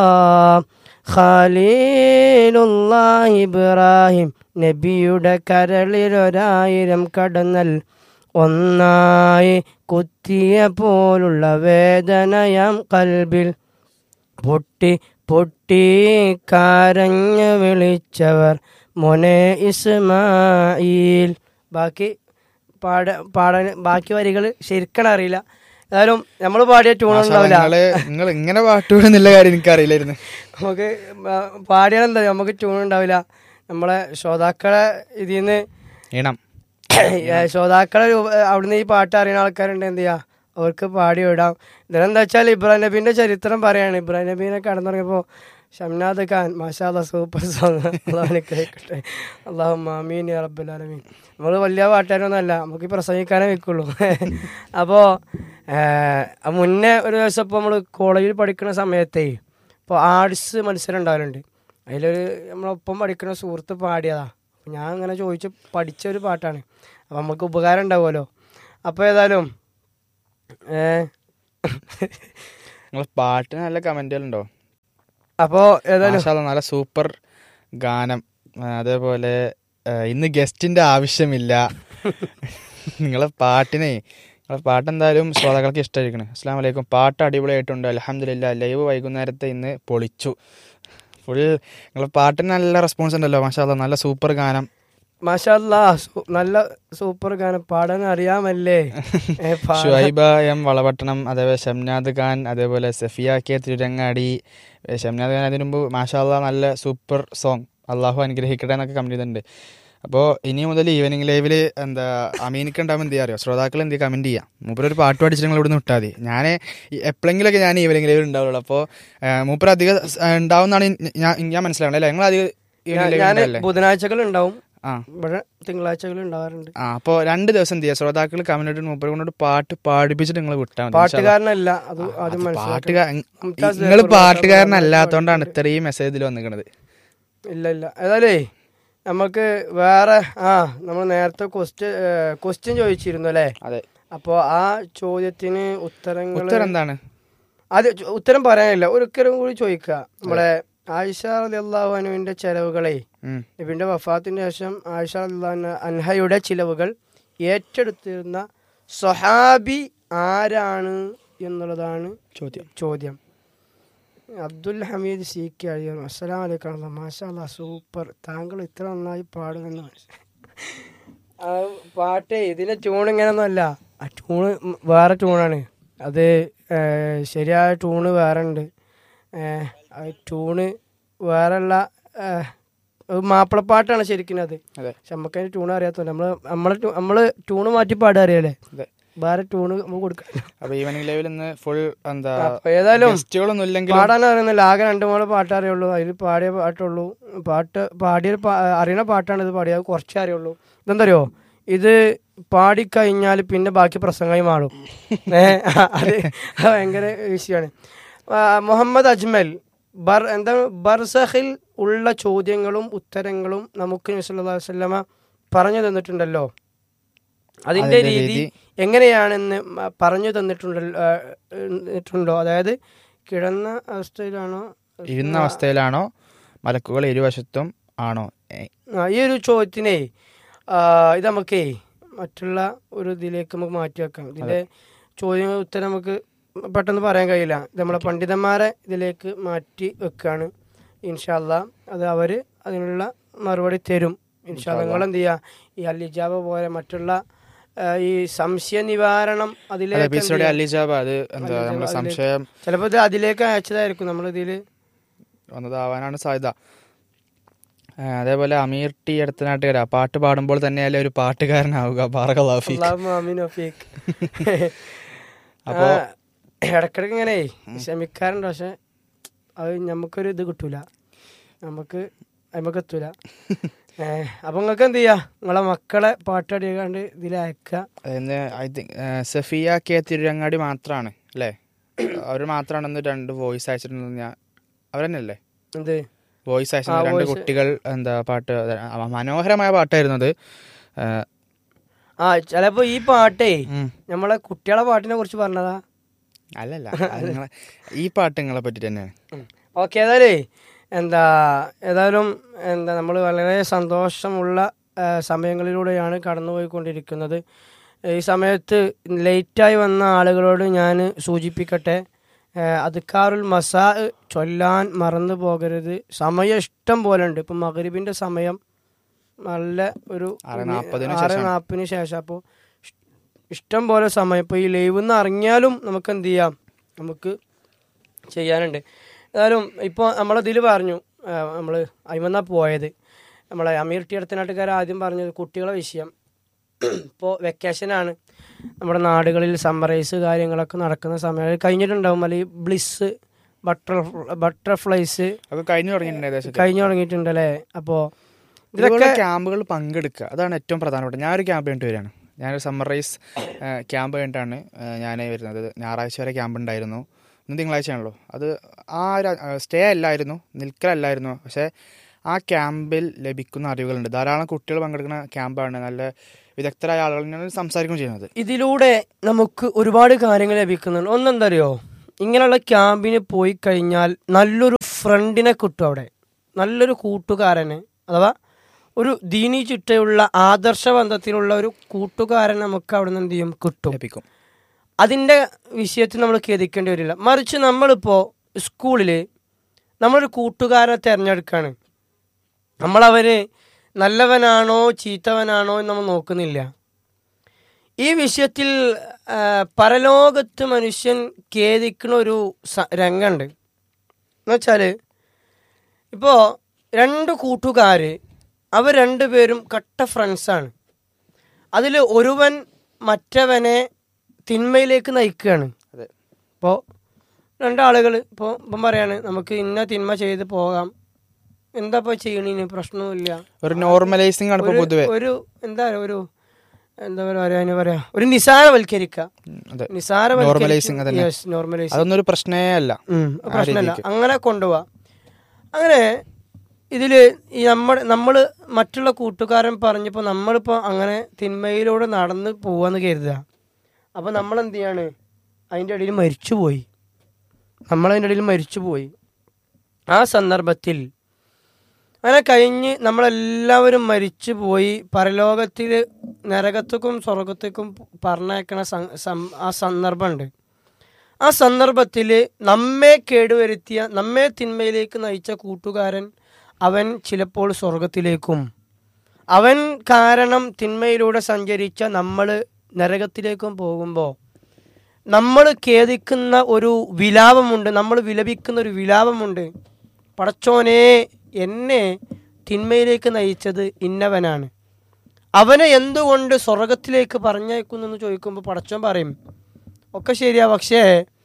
ഖലീലുള്ള ഇബ്രാഹിം നബിയുടെ കരളിലൊരായിരം കടന്നൽ ഒന്നായി കുത്തിയ പോലുള്ള വേദനയാം കൽബിൽ പൊട്ടി പൊട്ടി കരഞ്ഞു വിളിച്ചവർ മൊനെ ഇസ്മായിൽ ബാക്കി പാട പാടാൻ ബാക്കി വരികൾ ശരിക്കണം അറിയില്ല ഏതായാലും നമ്മൾ പാടിയ ട്യൂൺ ഉണ്ടാവില്ല നിങ്ങള് നിങ്ങൾ ഇങ്ങനെ പാട്ടുപാടുന്നില്ല കാര്യം എനിക്കറിയില്ലായിരുന്നു നമുക്ക് പാടിയാൽ എന്താ നമുക്ക് ട്യൂൺ ഉണ്ടാവില്ല നമ്മളെ ശ്രോതാക്കളെ ഇതിൽ നിന്ന് ഈണം ശ്രോതാക്കളെ രൂപ- അവിടുന്ന് ഈ പാട്ട് അറിയുന്ന ആൾക്കാരുണ്ട് എന്ത് ചെയ്യാ അവർക്ക് പാടി വിടാം ഇതിനെന്താ വെച്ചാൽ ഇബ്രാഹിം നബീന്റെ ചരിത്രം പറയാണ് ഇബ്രാഹിം നബീനെ കടന്നുറങ്ങിയപ്പോ ഷംനാദ് ഖാൻ മാഷാല്ല സൂപ്പർ സോങ് അള്ളാഹുനെ കേൾക്കട്ടെ അള്ളാഹു മാമീൻ റബ്ബുലാലമീൻ നമ്മൾ വലിയ പാട്ടുകാരൊന്നും അല്ല നമുക്ക് ഈ പ്രസംഗിക്കാനേ വെക്കുള്ളൂ അപ്പോൾ മുന്നേ ഒരു ദിവസം ഇപ്പോൾ നമ്മൾ കോളേജിൽ പഠിക്കുന്ന സമയത്തേ ഇപ്പോൾ ആർട്സ് മത്സരം ഉണ്ടാവലുണ്ട് അതിലൊരു നമ്മളൊപ്പം പഠിക്കുന്ന സുഹൃത്ത് പാടിയതാ അപ്പോൾ ഞാൻ അങ്ങനെ ചോദിച്ച് പഠിച്ച ഒരു പാട്ടാണ് അപ്പോൾ നമുക്ക് ഉപകാരം ഉണ്ടാവുമല്ലോ അപ്പോൾ ഏതായാലും ഏ നിങ്ങൾ പാട്ടിന് നല്ല കമന്റുകളുണ്ടോ അപ്പോ ഏതായാലും മാഷാല്ലാ, നല്ല സൂപ്പർ ഗാനം ആ, അതേപോലെ ആ, ഇന്ന് ഗസ്റ്റിന്റെ ആവശ്യമില്ല നിങ്ങളെ പാട്ടിനെ നിങ്ങളെ പാട്ട് എന്തായാലും ശ്രോതാക്കൾക്ക് ഇഷ്ടമായിരിക്കണം അസ്സാം വലൈക്കും പാട്ട് അടിപൊളിയായിട്ടുണ്ട് അലഹമില്ല ലൈവ് വൈകുന്നേരത്തെ ഇന്ന് പൊളിച്ചു ഫുൾ നിങ്ങളെ പാട്ടിന് നല്ല റെസ്പോൺസ് ഉണ്ടല്ലോ മാഷാല്ല നല്ല സൂപ്പർ ഗാനം മാഷാല്ലാ സു- നല്ല സൂപ്പർ ഗാനം പാടാൻ അറിയാമല്ലേ ഏ, പാടാൻ- ഷുഹൈബ എം വളപട്ടണം അതേപോലെ ഷംനാദ് ഖാൻ അതേപോലെ സഫിയ കെ തിരുരങ്ങാടി ഏ, ഷംനാദ് ഖാൻ അതിനു മുമ്പ് മാഷാല്ല നല്ല സൂപ്പർ സോങ് അള്ളാഹു അനുഗ്രഹിക്കട്ടെ എന്നൊക്കെ കമന്റ് ചെയ്തിട്ടുണ്ട് അപ്പോൾ ഇനി മുതൽ ഈവനിങ് ലൈവിൽ എന്താ അമീനിക്ക് ഉണ്ടാകുമ്പോൾ എന്ത് ചെയ്യാം അറിയോ ശ്രോതാക്കൾ എന്ത് കമന്റ് ചെയ്യാം മൂപ്പർ ഒരു പാട്ട് പഠിച്ചിട്ട് നിങ്ങൾ ഇവിടുന്ന് വിട്ടാൽ മതി ഞാൻ എപ്പോഴെങ്കിലൊക്കെ ഞാൻ ഈവനിങ് ലൈവിൽ ഉണ്ടാവുള്ളൂ അപ്പോൾ മൂപ്പർ അധികം സ്- ഉണ്ടാവുമെന്നാണ് ഞാൻ ഞാൻ മനസ്സിലാവുന്നത് അല്ലേ നിങ്ങൾ അധികം ഈവനിങ് ലൈവിൽ ഞാൻ ഉണ്ടാവില്ലേ ബുധനാഴ്ചകൾ ഉണ്ടാവും ആ ഇവിടെ തിങ്കളാഴ്ചകൾ ഉണ്ടാവാറുണ്ട് ആ അപ്പോൾ രണ്ട് ദിവസം എന്ത് ചെയ്യുക ശ്രോതാക്കൾ കമന്റ് ഇട്ട് മൂപ്പരെ കൊണ്ടൊരു പാട്ട് പാടിപ്പിച്ചിട്ട് നിങ്ങൾ വിട്ടാൽ മതി ഇൻഷാ അല്ലാ. പാട്ടുകാരനല്ല അത് ആദ്യം പാട്ടുകാർ മുംതാസ് നിങ്ങൾ ജയപൂർ പാട്ടുകാരനല്ലാത്തോണ്ടാണ് ഇത്രയും മെസ്സേജിൽ വന്നിക്കണത് ഇല്ല ഇല്ല ഏതായാലേ നമുക്ക് വേറെ ആ നമ്മൾ നേരത്തെ ക്വസ്റ്റ്യൻ ക്വസ്റ്റ്യൻ ചോദിച്ചിരുന്നു അല്ലേ അതെ അപ്പോൾ ആ ചോദ്യത്തിന് ഉത്തരങ്ങൾ ഉത്തരം എന്താണ് അത് ചോ- ഉത്തരം പറയാനില്ല ഒരിക്കലും കൂടി ചോദിക്കുക നമ്മളെ ആയിഷ അള്ളാഹു അനുവിന്റെ ചെലവുകളെ ഉം. നബിന്റെ വഫാത്തിന് ശേഷം ആയിഷ അള്ളാഹു അൻഹയുടെ ചിലവുകൾ ഏറ്റെടുത്തിരുന്ന സ്വഹാബി ആരാണ് എന്നുള്ളതാണ് ചോദ്യം ചോദ്യം അബ്ദുൽ ഹമീദ് സി കെ അഴിയാണ് അസ്സലാം വലൈക്കും മാഷാ അല്ലാ സൂപ്പർ താങ്കൾ ഇത്ര നന്നായി പാടുമെന്ന് മനസ്സിലായി ആ പാട്ടേ ഇതിന്റെ ട്യൂൺ ഇങ്ങനെയൊന്നുമല്ല ആ ട്യൂണ് വേറെ ട്യൂണാണ് അത് ഏഹ്, ശരിയായ ട്യൂണ് വേറെ ഉണ്ട് ഏഹ്, ആ ട്യൂണ് വേറെയുള്ള ഏഹ്, ഒരു മാപ്പിളപ്പാട്ടാണ് ശരിക്കും അത് അതെ പക്ഷെ നമുക്ക് അതിന് ട്യൂൺ അറിയാത്തതുകൊണ്ട് നമ്മള് നമ്മള് ട്യൂ- നമ്മള് ട്യൂണ് മാറ്റി പാടുക അറിയാലേ അതെ വേറെ ട്യൂണ് നമുക്ക് കൊടുക്കാം അപ്പൊ ഈവനിങ് ലൈവിൽ ഇന്ന് ഫുൾ എന്താ അപ്പൊ ഏതായാലും ഗസ്റ്റുകളൊന്നും ഇല്ലെങ്കിലും പാടാൻ അറിയുന്നില്ല ആകെ രണ്ട് മൂന്ന് പാട്ടേ അറിയുള്ളൂ അതിൽ പാടിയ പാട്ടുള്ളൂ പാട്ട് പാടിയ പാ- അറിയണ പാട്ടാണ് ഇത് പാടിയത് കുറച്ചേ അറിയുള്ളൂ ഇതെന്തറിയോ ഇത് പാടിക്കഴിഞ്ഞാൽ പിന്നെ ബാക്കി പ്രസംഗമായി മാറും ഏ അത് ഭയങ്കര വിഷയമാണ് മുഹമ്മദ് അജ്മൽ ബർ എന്താണ് ബർസഹിൽ ഉള്ള ചോദ്യങ്ങളും ഉത്തരങ്ങളും നമുക്ക് വസ്ലമ പറഞ്ഞു തന്നിട്ടുണ്ടല്ലോ അതിന്റെ അതിന്റെ രീതി രീതി എങ്ങനെയാണെന്ന് മ- പറഞ്ഞു തന്നിട്ടുണ്ടല്ലോ ആ, തന്നിട്ടുണ്ടോ അതായത് കിടന്ന അവസ്ഥയിലാണോ ഇരുന്ന അവസ്ഥയിലാണോ മലക്കുകൾ ഇരുവശത്തും ആണോ ഏ, ആ, ഈ ഒരു ചോദ്യത്തിനെ ആ, ഇത് നമുക്കേ മറ്റുള്ള ഒരു ഇതിലേക്ക് നമുക്ക് മാറ്റി വെക്കാം ഇതിന്റെ ചോദ്യങ്ങൾ ഉത്തരം നമുക്ക് പെട്ടെന്ന് പറയാൻ കഴിയില്ല ഇത് നമ്മളെ പണ്ഡിതന്മാരെ ഇതിലേക്ക് മാറ്റി വെക്കുകയാണ് ഇൻഷാല്ല അത് അവര് അതിനുള്ള മറുപടി തരും ഇൻഷാല്ല നിങ്ങൾ എന്ത് ചെയ്യുക ഈ അല്ലിജാബ പോലെ മറ്റുള്ള ആ, ഈ സംശയ നിവാരണം അതെ അതിലേക്ക് എപ്പിസോഡ് അലിജാബ് അത് എന്താ അലിജാബ് നമ്മുടെ അതിലേക്ക് സംശയം ചിലപ്പോൾ ഇത് അതിലേക്ക് അയച്ചതായിരിക്കും നമ്മൾ ഇതിൽ വന്നതാവാനാണ് സാധ്യത ആ, അതേപോലെ അമീർ ടി അടുത്ത നാട്ടുകാരാ പാട്ട് പാടുമ്പോൾ തന്നെയല്ലേ ഒരു പാട്ടുകാരനാവുക ബാറകലാഫി അപ്പോ ഇടക്കിടക്ക് ഇങ്ങനെ ക്ഷമിക്കാറുണ്ട് പക്ഷെ അത് നമുക്കൊരു ഇത് കിട്ടൂല നമുക്ക് നമുക്ക് എത്തൂല ഏഹ് അപ്പൊ നിങ്ങൾക്ക് എന്ത് ചെയ്യാ നിങ്ങളെ മക്കളെ പാട്ടടിയാണ്ട് ഇതിൽ അയക്കുക അതിന് I think Safiya K Tirurangadi മാത്രമാണ് അല്ലേ അവർ മാത്രമാണെന്ന് രണ്ട് വോയിസ് അയച്ചിട്ടുണ്ടെന്ന് ഞാൻ അവരെന്നല്ലേ എന്ത് വോയിസ് ആ, അയച്ചിട്ടുണ്ട് രണ്ട് voice. കുട്ടികൾ എന്താ പാട്ട് അത് മനോഹരമായ പാട്ടായിരുന്നു അത് ആ, ആ ചിലപ്പോ ഈ പാട്ടേ ഉം. നമ്മളെ കുട്ടികളെ പാട്ടിനെ കുറിച്ച് പറഞ്ഞതാ അല്ലല്ല അത് നിങ്ങളെ ഈ പാട്ട് നിങ്ങളെ പറ്റി തന്നെയാണ് ഓക്കെ ഏതായാലേ എന്താ ഏതായാലും എന്താ നമ്മൾ വളരെ സന്തോഷമുള്ള ആ, സമയങ്ങളിലൂടെയാണ് കടന്നുപോയിക്കൊണ്ടിരിക്കുന്നത് ഈ സമയത്ത് ലേറ്റായി വന്ന ആളുകളോട് ഞാൻ സൂചിപ്പിക്കട്ടെ ആ, അദ്ക്കാറുൽ മസാ ചൊല്ലാൻ മറന്നു പോകരുത് സമയം ഇഷ്ടം പോലെ ഉണ്ട് ഇപ്പം മകരിബിൻ്റെ സമയം നല്ല ഒരു ആറ് നാപ്പതിന് ആറ് ശേഷം. നാൽപ്പതിന് ശേഷം അപ്പോൾ ഇഷ്ടം പോലെ സമയം ഇപ്പോൾ ഈ ലൈവിൽ നിന്ന് ഇറങ്ങിയാലും നമുക്ക് എന്ത് ചെയ്യാം നമുക്ക് ചെയ്യാനുണ്ട് ഏതായാലും ഇപ്പോൾ നമ്മളതിൽ പറഞ്ഞു നമ്മൾ അയിമന്നാ പോയത് നമ്മളെ അമീർ ടി അടുത്തനാട്ടുകാർ ആദ്യം പറഞ്ഞത് കുട്ടികളെ വിഷയം ഇപ്പോൾ വെക്കേഷനാണ് നമ്മുടെ നാടുകളിൽ സമ്മറൈസ് കാര്യങ്ങളൊക്കെ നടക്കുന്ന സമയം കഴിഞ്ഞിട്ടുണ്ടാവും അല്ലെങ്കിൽ ബ്ലിസ് ബട്ടർ ബട്ടർഫ്ലൈസ് അതൊക്കെ കഴിഞ്ഞു തുടങ്ങിയിട്ടുണ്ട് ഏകദേശം കഴിഞ്ഞു തുടങ്ങിയിട്ടുണ്ട് അല്ലേ അപ്പോൾ ഇതുപോലെ ഇതൊക്കെ ക്യാമ്പുകൾ പങ്കെടുക്കുക അതാണ് ഏറ്റവും പ്രധാനപ്പെട്ട ഞാനൊരു ക്യാമ്പ് കഴിഞ്ഞിട്ട് വരികയാണ് ഞാനൊരു സമ്മറൈസ് ക്യാമ്പ് കഴിഞ്ഞിട്ടാണ് ഞാൻ വരുന്നത് ഞായറാഴ്ച വരെ ക്യാമ്പ് ഉണ്ടായിരുന്നു ഇന്ന് തിങ്കളാഴ്ചയാണല്ലോ അത് ആ സ്റ്റേ അല്ലായിരുന്നു നിൽക്കലല്ലായിരുന്നു പക്ഷേ ആ ക്യാമ്പിൽ ലഭിക്കുന്ന അറിവുകളുണ്ട് ധാരാളം കുട്ടികൾ പങ്കെടുക്കുന്ന ക്യാമ്പാണ് നല്ല വിദഗ്ധരായ ആളുകൾ തന്നെയാണ് സംസാരിക്കുകയും ചെയ്യുന്നത് ഇതിലൂടെ നമുക്ക് ഒരുപാട് കാര്യങ്ങൾ ലഭിക്കുന്നുണ്ട് ഒന്നെന്തറിയോ ഇങ്ങനെയുള്ള ക്യാമ്പിന് പോയി കഴിഞ്ഞാൽ നല്ലൊരു ഫ്രണ്ടിനെ കിട്ടും അവിടെ നല്ലൊരു കൂട്ടുകാരനെ അഥവാ ഒരു ദീനി ചുറ്റയുള്ള ആദർശബന്ധത്തിലുള്ള ഒരു കൂട്ടുകാരൻ നമുക്ക് അവിടെ നിന്ന് എന്ത് ചെയ്യും കിട്ടും ലഭിക്കും അതിൻ്റെ വിഷയത്തിൽ നമ്മൾ ഖേദിക്കേണ്ടി വരില്ല മറിച്ച് നമ്മളിപ്പോൾ സ്കൂളിൽ നമ്മളൊരു കൂട്ടുകാരനെ തിരഞ്ഞെടുക്കുകയാണ് നമ്മളവര് നല്ലവനാണോ ചീത്തവനാണോ എന്ന് നമ്മൾ നോക്കുന്നില്ല ഈ വിഷയത്തിൽ ആ, പരലോകത്ത് മനുഷ്യൻ ഖേദിക്കുന്ന ഒരു സ- രംഗമുണ്ട് എന്നുവെച്ചാൽ ഇപ്പോൾ രണ്ട് കൂട്ടുകാർ അവർ രണ്ടുപേരും കട്ട ഫ്രണ്ട്സാണ് അതിൽ ഒരുവൻ മറ്റവനെ തിന്മയിലേക്ക് നയിക്കുകയാണ് അതെ ഇപ്പോൾ രണ്ടാളുകൾ ഇപ്പോൾ ഇപ്പം പറയാണ് നമുക്ക് ഇന്ന തിന്മ ചെയ്ത് പോകാം എന്താ ഇപ്പോൾ ചെയ്യണീന് പ്രശ്നവുമില്ല ഒരു നോർമലൈസിങ് ആണ് ഇപ്പൊ ഒരു- പൊതുവെ ഒരു എന്താ പറയാ ഒരു എന്താ പറയാ പറയാ ഒരു നിസാരവൽക്കരിക്കുക ഉം, അതെ നിസാരവൽക്കരിക്കുക Normalizing അതന്നെ. Yes, normalizing. അതൊന്നും ഒരു പ്രശ്നമേ അല്ല ഉം, ആ പ്രശ്നമല്ല രീതിക്ക്. അങ്ങനെ കൊണ്ടുപോവാ അങ്ങനെ ഇതില് ഈ നമ്മുടെ നമ്മൾ മറ്റുള്ള കൂട്ടുകാരൻ പറഞ്ഞപ്പോൾ നമ്മളിപ്പോൾ അങ്ങനെ തിന്മയിലൂടെ നടന്ന് പോവാന്ന് കരുതുക അപ്പോൾ നമ്മൾ എന്ത് ചെയ്യാണ് അതിൻ്റെ ഇടയിൽ മരിച്ചുപോയി നമ്മൾ അതിൻ്റെ ഇടയിൽ മരിച്ചുപോയി ആ സന്ദർഭത്തിൽ അങ്ങനെ കഴിഞ്ഞ് നമ്മളെല്ലാവരും മരിച്ചു പോയി പരലോകത്തിൽ നരകത്തേക്കും സ്വർഗത്തേക്കും പറഞ്ഞേക്കണ സം- സം- ആ സന്ദർഭമുണ്ട് ആ സന്ദർഭത്തിൽ നമ്മെ കേടുവരുത്തിയ നമ്മെ തിന്മയിലേക്ക് നയിച്ച കൂട്ടുകാരൻ അവൻ ചിലപ്പോൾ സ്വർഗത്തിലേക്കും അവൻ കാരണം തിന്മയിലൂടെ സഞ്ചരിച്ച നമ്മൾ നരകത്തിലേക്കും പോകുമ്പോൾ നമ്മൾ ഖേദിക്കുന്ന ഒരു വിലാപമുണ്ട് നമ്മൾ വിലപിക്കുന്ന ഒരു വിലാപമുണ്ട് പടച്ചോനെ എന്നെ തിന്മയിലേക്ക് നയിച്ചത് ഇന്നവനാണ് അവനെ എന്തുകൊണ്ട് സ്വർഗത്തിലേക്ക് പറഞ്ഞേക്കുന്നു എന്ന് ചോദിക്കുമ്പോൾ പടച്ചോൻ പറയും ഒക്കെ ശരിയാ പക്ഷേ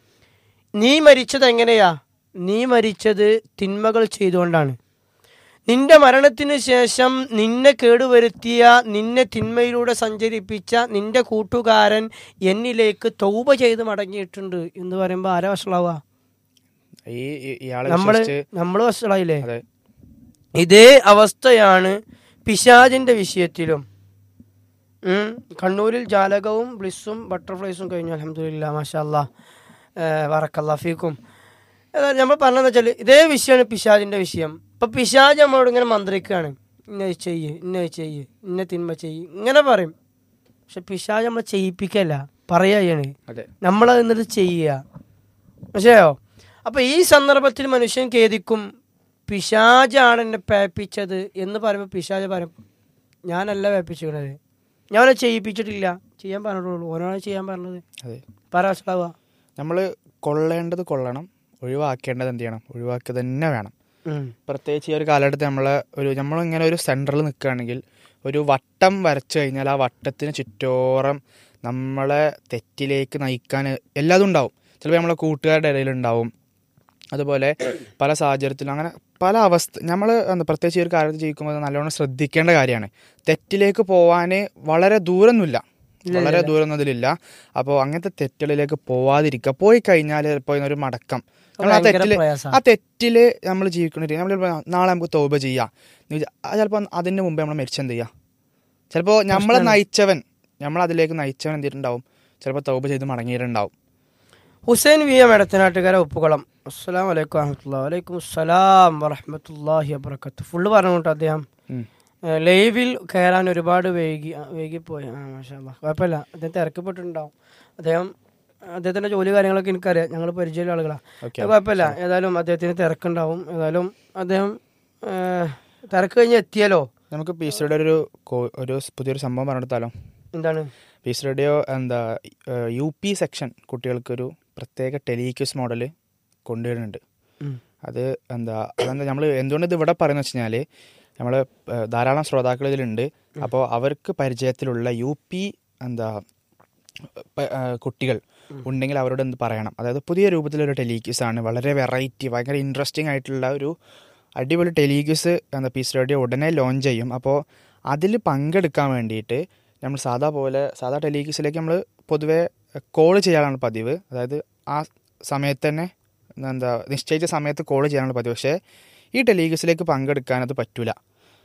നീ മരിച്ചത് എങ്ങനെയാ നീ മരിച്ചത് തിന്മകൾ ചെയ്തുകൊണ്ടാണ് നിന്റെ മരണത്തിന് ശേഷം നിന്നെ കേടുവരുത്തിയ നിന്നെ തിന്മയിലൂടെ സഞ്ചരിപ്പിച്ച നിന്റെ കൂട്ടുകാരൻ എന്നിലേക്ക് തൗബ ചെയ്ത് മടങ്ങിയിട്ടുണ്ട് എന്ന് പറയുമ്പോൾ ആരാ വഷളാവുക ഈ ഈ- ഇയാളെ നമ്മള് വിശ്വസിച്ച് നമ്മൾ വഷളായില്ലേ അതെ ഇതേ അവസ്ഥയാണ് പിശാജിന്റെ വിഷയത്തിലും ഉം. കണ്ണൂരിൽ ജാലകവും ബ്ലിസ്സും ബട്ടർഫ്ലൈസും കഴിഞ്ഞു അലഹമില്ല മാഷാല്ല വറക്കല്ലാ ഫീക്കും ഏതായാലും നമ്മൾ പറഞ്ഞതെന്ന് വെച്ചാൽ ഇതേ വിഷയമാണ് പിശാജിന്റെ വിഷയം ഇപ്പൊ പിശാജ് നമ്മളോട് ഇങ്ങനെ മന്ത്രിക്കുകയാണ് ഇന്ന ചെയ്യ് ഇന്ന ചെയ്യ് ഇന്ന തിന്മ ചെയ്യ് ഇങ്ങനെ പറയും പക്ഷെ പിശാജ് നമ്മളെ ചെയ്യിപ്പിക്കല്ല പറയുകയാണ് അതെ നമ്മളത് എന്നിട്ട് ചെയ്യുക മനസ്സിലായോ അപ്പൊ ഈ സന്ദർഭത്തിൽ മനുഷ്യൻ ഖേദിക്കും പിശാജാണ് എന്നെ പേപ്പിച്ചത് എന്ന് പറയുമ്പോൾ പിശാജ് പറയും ഞാനല്ല പേപ്പിച്ചിരുന്നത് ഞാനത് ചെയ്യിപ്പിച്ചിട്ടില്ല ചെയ്യാൻ പറഞ്ഞിട്ടുള്ളൂ ഓരോന്നാണ് ചെയ്യാൻ പറഞ്ഞത് അതെ പറ മനസ്സിലാവുക നമ്മൾ കൊള്ളേണ്ടത് കൊള്ളണം ഒഴിവാക്കേണ്ടത് എന്ത് ചെയ്യണം ഒഴിവാക്കുക തന്നെ വേണം പ്രത്യേകിച്ച് ഈ ഒരു കാലഘട്ടത്തിൽ നമ്മൾ ഒരു നമ്മളിങ്ങനെ ഒരു സെൻറ്ററിൽ നിൽക്കുകയാണെങ്കിൽ ഒരു വട്ടം വരച്ചു കഴിഞ്ഞാൽ ആ വട്ടത്തിന് ചുറ്റോറം നമ്മളെ തെറ്റിലേക്ക് നയിക്കാൻ എല്ലാതും ഉണ്ടാവും ചിലപ്പോൾ നമ്മളെ കൂട്ടുകാരുടെ ഇടയിലുണ്ടാവും അതുപോലെ പല സാഹചര്യത്തിലും അങ്ങനെ പല അവസ്ഥ നമ്മൾ എന്താ പ്രത്യേകിച്ച് ഈ ഒരു കാര്യത്തിൽ ജീവിക്കുമ്പോൾ നല്ലോണം ശ്രദ്ധിക്കേണ്ട കാര്യമാണ് തെറ്റിലേക്ക് പോവാൻ വളരെ ദൂരമൊന്നുമില്ല വളരെ ദൂരമൊന്നും അതിലില്ല അപ്പോൾ അങ്ങനത്തെ തെറ്റുകളിലേക്ക് പോവാതിരിക്കുക പോയി കഴിഞ്ഞാൽ ചിലപ്പോൾ ഇതിനൊരു മടക്കം നമ്മൾ ആ ഭയങ്കര തെറ്റില് പ്രയാസാ. ആ തെറ്റില് നമ്മൾ ജീവിക്കുന്ന രീതി നമ്മൾ ചിലപ്പോൾ നാളെ നമുക്ക് തോപ ചെയ്യാം ചിലപ്പോൾ അതിന് മുമ്പേ നമ്മൾ മരിച്ചെന്ത് ചെയ്യാം ചിലപ്പോൾ നമ്മളെ നയിച്ചവൻ നമ്മൾ അതിലേക്ക് നയിച്ചവൻ എന്ത് ചെയ്തിട്ടുണ്ടാവും ചിലപ്പോൾ തൗബ ചെയ്ത് മടങ്ങിയിട്ടുണ്ടാവും ഹുസൈൻ വി എം എടത്തനാട്ടുകാരെ ഒപ്പുകുളം അസ്സലാം വലൈക്കും വറഹമത്തുള്ള വലൈക്കും അസ്സലാം വറഹമത്തല്ലാഹി വബർക്കത്ത് ഫുള്ള് പറഞ്ഞു കേട്ടോ അദ്ദേഹം ഉം. ഏഹ് ലൈവിൽ കയറാൻ ഒരുപാട് വൈകി ആ, വൈകിപ്പോയി ആ മാഷാ കുഴപ്പമില്ല അദ്ദേഹം തിരക്കപ്പെട്ടിട്ടുണ്ടാവും അദ്ദേഹം അദ്ദേഹത്തിന്റെ ജോലി കാര്യങ്ങളൊക്കെ എനിക്കറിയാം ഞങ്ങൾ പരിചയമുള്ള ആളുകളാണ് ഓക്കെ അത് കുഴപ്പമില്ല ഏതായാലും അദ്ദേഹത്തിന് തിരക്കുണ്ടാവും ഏതായാലും അദ്ദേഹം ഏഹ്, തിരക്ക് കഴിഞ്ഞ് എത്തിയാലോ നമുക്ക് പീസ് ഒരു കോ- ഒരു പുതിയൊരു സംഭവം പറഞ്ഞെടുത്താലോ എന്താണ് പീസ് റേഡിയോ എന്താ യു പി സെക്ഷൻ കുട്ടികൾക്കൊരു പ്രത്യേക ടെലിക്യൂസ് മോഡൽ കൊണ്ടുവരുന്നുണ്ട് ഉം. അത് എന്താ അതെന്താ നമ്മൾ എന്തുകൊണ്ട് ഇത് ഇവിടെ പറയുന്നത് വെച്ച് കഴിഞ്ഞാൽ നമ്മൾ ധാരാളം ശ്രോതാക്കൾ ഇതിലുണ്ട് അപ്പോൾ അവർക്ക് പരിചയത്തിലുള്ള യു പി എന്താ പ- ആ, കുട്ടികൾ ഉണ്ടെങ്കിൽ അവരോട് എന്ത് പറയണം അതായത് പുതിയ രൂപത്തിലൊരു ടെലിക്യൂസ് ആണ് വളരെ വെറൈറ്റി ഭയങ്കര ഇൻട്രസ്റ്റിംഗ് ആയിട്ടുള്ള ഒരു അടിപൊളി ടെലിക്യൂസ് എന്താ പീസ് റേഡിയോ ഉടനെ ലോഞ്ച് ചെയ്യും അപ്പോൾ അതിൽ പങ്കെടുക്കാൻ വേണ്ടിയിട്ട് നമ്മൾ സാധാ പോലെ സാധാ ടെലിക്യൂസിലേക്ക് നമ്മൾ പൊതുവേ കോൾ ചെയ്യാനാണ് പതിവ് അതായത് ആ സമയത്ത് തന്നെ എന്താ നിശ്ചയിച്ച സമയത്ത് കോൾ ചെയ്യാനാണ് പതിവ് പക്ഷേ ഈ ടെലിക്യൂസിലേക്ക് പങ്കെടുക്കാൻ അത് പറ്റൂല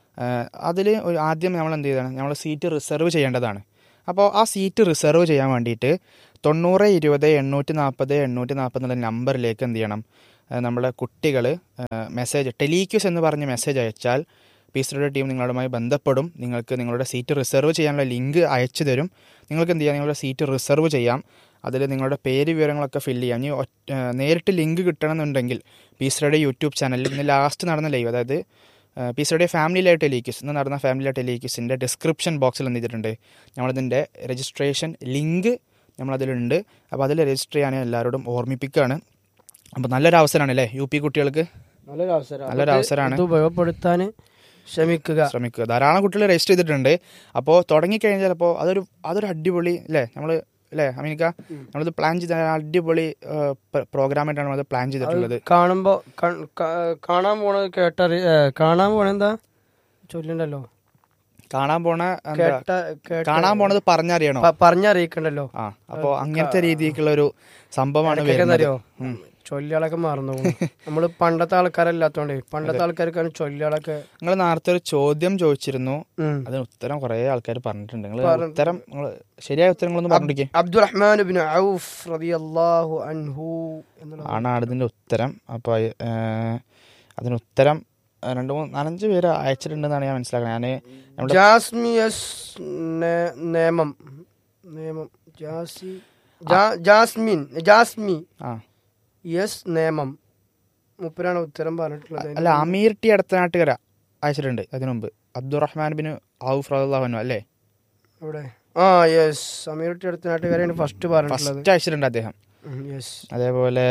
അതിൽ ഒരു ആദ്യം നമ്മൾ എന്ത് ചെയ്യണം നമ്മൾ സീറ്റ് റിസർവ് ചെയ്യേണ്ടതാണ് അപ്പോൾ ആ സീറ്റ് റിസർവ് ചെയ്യാൻ വേണ്ടിയിട്ട് തൊണ്ണൂറ് ഇരുപത് എണ്ണൂറ്റി നാൽപ്പത് എണ്ണൂറ്റി നാൽപ്പത് എന്നുള്ള നമ്പറിലേക്ക് എന്ത് ചെയ്യണം ഏഹ് നമ്മുടെ കുട്ടികൾ മെസ്സേജ് ടെലിക്യൂസ് എന്ന് പറഞ്ഞ് മെസ്സേജ് അയച്ചാൽ പീസ്റ്ററുടെ ടീം നിങ്ങളുമായി ബന്ധപ്പെടും നിങ്ങൾക്ക് നിങ്ങളുടെ സീറ്റ് റിസർവ് ചെയ്യാനുള്ള ലിങ്ക് അയച്ചു തരും നിങ്ങൾക്ക് എന്ത് ചെയ്യാം നിങ്ങളുടെ സീറ്റ് റിസർവ് ചെയ്യാം അതിൽ നിങ്ങളുടെ പേര് വിവരങ്ങളൊക്കെ ഫില്ല് ചെയ്യാം ഇനി ഒറ്റ- ഏഹ് നേരിട്ട് ലിങ്ക് കിട്ടണമെന്നുണ്ടെങ്കിൽ പീസ്റ്ററുടെ യൂട്യൂബ് ചാനലിൽ ഇന്ന് ലാസ്റ്റ് നടന്ന ലൈവ് അതായത് പീസറുടെ ഫാമിലി ലൈവ് ടെലിക്യൂസ് ഇന്ന് നടന്ന ഫാമിലി ലൈവ് ടെലിക്യൂസിൻ്റെ ഡിസ്ക്രിപ്ഷൻ ബോക്സിൽ എന്ത് ചെയ്തിട്ടുണ്ട് നമ്മളതിൻ്റെ രജിസ്ട്രേഷൻ ലിങ്ക് നമ്മളതിലുണ്ട് അപ്പോൾ അതിൽ രജിസ്റ്റർ ചെയ്യാൻ എല്ലാവരോടും ഓർമ്മിപ്പിക്കുകയാണ് അപ്പോൾ നല്ലൊരു അവസരമാണ് അല്ലേ യു പി കുട്ടികൾക്ക് നല്ലൊരു അവസരം നല്ലൊരു അവസരമാണ് ഇത് ഉപയോഗപ്പെടുത്താൻ ശ്രമിക്കുക ശ്രമിക്കുക ധാരാളം കുട്ടികൾ രജിസ്റ്റർ ചെയ്തിട്ടുണ്ട് അപ്പോൾ തുടങ്ങിക്കഴിഞ്ഞാൽ അപ്പോൾ അതൊരു അതൊരു അടിപൊളി അല്ലേ നമ്മൾ അല്ലേ അമീനിക്ക നമ്മളിത് പ്ലാൻ ചെയ്ത അടിപൊളി പ്രോഗ്രാമായിട്ടാണ് നമ്മൾ പ്ലാൻ ചെയ്തിട്ടുള്ളത് കാണുമ്പോ കൺ- കാ- കാണാൻ പോണത് കേട്ടറി ഏ, കാണാൻ പോണ എന്താ ചൊല്ലണ്ടല്ലോ കാണാൻ പോണ എന്താ കേട്ട കേട്ട കാണാൻ പോണത് പറഞ്ഞറിയണോ പ- പറഞ്ഞറിയിക്കണ്ടല്ലോ ആ അപ്പോൾ അങ്ങനത്തെ രീതിക്കുള്ള ഒരു സംഭവമാണ് വരുന്നത് എന്നറിയോ ചൊല്ലിയാളൊക്കെ മറന്നു പോകും നമ്മള് പണ്ടത്തെ ആൾക്കാരല്ലാത്തോണ്ടേ പണ്ടത്തെ ആൾക്കാർക്കാണ് ചൊല്ലിയാളൊക്കെ നിങ്ങൾ നേരത്തെ ഒരു ചോദ്യം ചോദിച്ചിരുന്നു ഉം. അതിന് ഉത്തരം കുറേ ആൾക്കാർ പറഞ്ഞിട്ടുണ്ട് നിങ്ങൾ ഉത്തരം നിങ്ങൾ ശരിയായ ഉത്തരങ്ങളൊന്ന് പറഞ്ഞിരിക്കേ അബ്ദുറഹ്മാൻ ബിൻ ഔഫ് റളിയല്ലാഹു അൻഹു എന്നുള്ള ആണ് അതിൻ്റെ ഉത്തരം അപ്പോൾ അതിന് ഉത്തരം ആ, രണ്ട് മൂന്ന് നാലഞ്ച് പേര് അയച്ചിട്ടുണ്ടെന്നാണ് ഞാൻ മനസ്സിലാക്കുന്നത് ഞാൻ നമ്മുടെ ജാസ്മിയസ് നേ- നേമം നേമം ജാസി ജാ- ജാസ്മിൻ ജാസ്മി ആ യെസ് നേമം മുപ്പരാണ് ഉത്തരം പറഞ്ഞിട്ടുള്ളത് അല്ല അമീർ ടി അടുത്ത നാട്ടുകാര അയച്ചിട്ടുണ്ട് അതിനു മുമ്പ് അബ്ദുറഹ്മാൻ ബിൻ ഔഫ് റഹ്ലാഹുനു അല്ലേ ഇവിടെ ആ യെസ് സമീർ അടുത്ത നാട്ടുകാരാണ് ഫസ്റ്റ് പറഞ്ഞിട്ടുള്ളത് ഫസ്റ്റ് അയച്ചിട്ടുണ്ട് അദ്ദേഹം യെസ് അതേപോലെ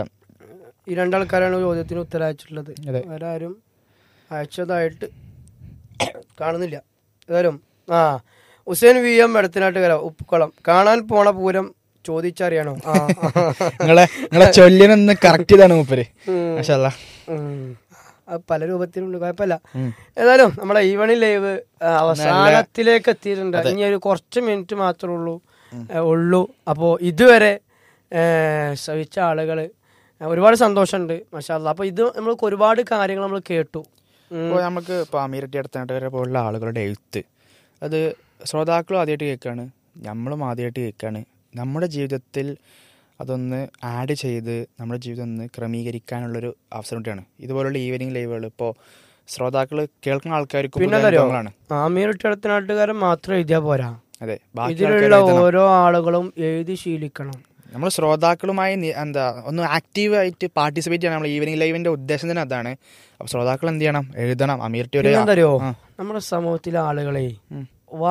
ഈ രണ്ടാൾക്കാരാണ് ചോദ്യത്തിന് ഉത്തരം അയച്ചിട്ടുള്ളത് അതെ. വേറെ ആരും അയച്ചതായിട്ട് കാണുന്നില്ല ഏതായാലും ആ ഹുസൈൻ വി എം എടത്തനാട്ടുകര ഉപ്പുക്കുളം കാണാൻ പോണ പൂരം ചോദിച്ചറിയണോ ആ നിങ്ങളെ നിങ്ങളെ ചൊല്ലിനൊന്ന് കറക്റ്റ് ചെയ്താണ് മൂപ്പര് മാഷാ ഉം. അത് പല രൂപത്തിലുണ്ട് കുഴപ്പമില്ല ഏതായാലും നമ്മളെ ഈവണിംഗ് ലൈവ് അവസാനത്തിലേക്ക് എത്തിയിട്ടുണ്ട് ഇനി ഒരു കുറച്ച് മിനിറ്റ് മാത്രമേ ഉള്ളൂ ഏ, ഉള്ളൂ അപ്പോൾ ഇതുവരെ ഏ, ശ്രവിച്ച ആളുകൾ ഒരുപാട് സന്തോഷമുണ്ട് മഷാല്ല അപ്പോൾ ഇത് നമ്മൾക്ക് ഒരുപാട് കാര്യങ്ങൾ നമ്മൾ കേട്ടു ഉം. ഇപ്പോൾ നമുക്ക് ഇപ്പോൾ അമീരട്ടി അടുത്തനാട്ടുകാരെ പോലുള്ള ആളുകളുടെ എഴുത്ത് അത് ശ്രോതാക്കളും ആദ്യമായിട്ട് കേൾക്കുകയാണ് നമ്മളും ആദ്യമായിട്ട് കേൾക്കുകയാണ് നമ്മുടെ ജീവിതത്തിൽ അതൊന്ന് ആഡ് ചെയ്ത് നമ്മുടെ ജീവിതം ഒന്ന് ക്രമീകരിക്കാനുള്ളൊരു അവസരം കൂടിയാണ് ഇതുപോലുള്ള ഈവനിങ് ലൈവുകൾ ഇപ്പോൾ ശ്രോതാക്കൾ കേൾക്കുന്ന ആൾക്കാർക്ക് പിന്നെ പുതിയ എന്തറിയോ അനുഭവങ്ങളാണ് ആമീറിട്ടടുത്ത നാട്ടുകാരൻ മാത്രം എഴുതിയാൽ പോരാ അതെ ബാക്കി ഇതിലുള്ള ഓരോ ആളുകളും എഴുതി ശീലിക്കണം നമ്മൾ ശ്രോതാക്കളുമായി നി- എന്താ ഒന്ന് ആക്റ്റീവായിട്ട് പാർട്ടിസിപ്പേറ്റ് ചെയ്യണം നമ്മൾ ഈവനിങ് ലൈവിന്റെ ഉദ്ദേശം തന്നെ അതാണ് അപ്പോൾ ശ്രോതാക്കൾ എന്ത് ചെയ്യണം എഴുതണം അമീർട്ടി ഒരു പിന്നെന്തറിയോ ആ. നമ്മുടെ സമൂഹത്തിലെ ആളുകളെ ഉം.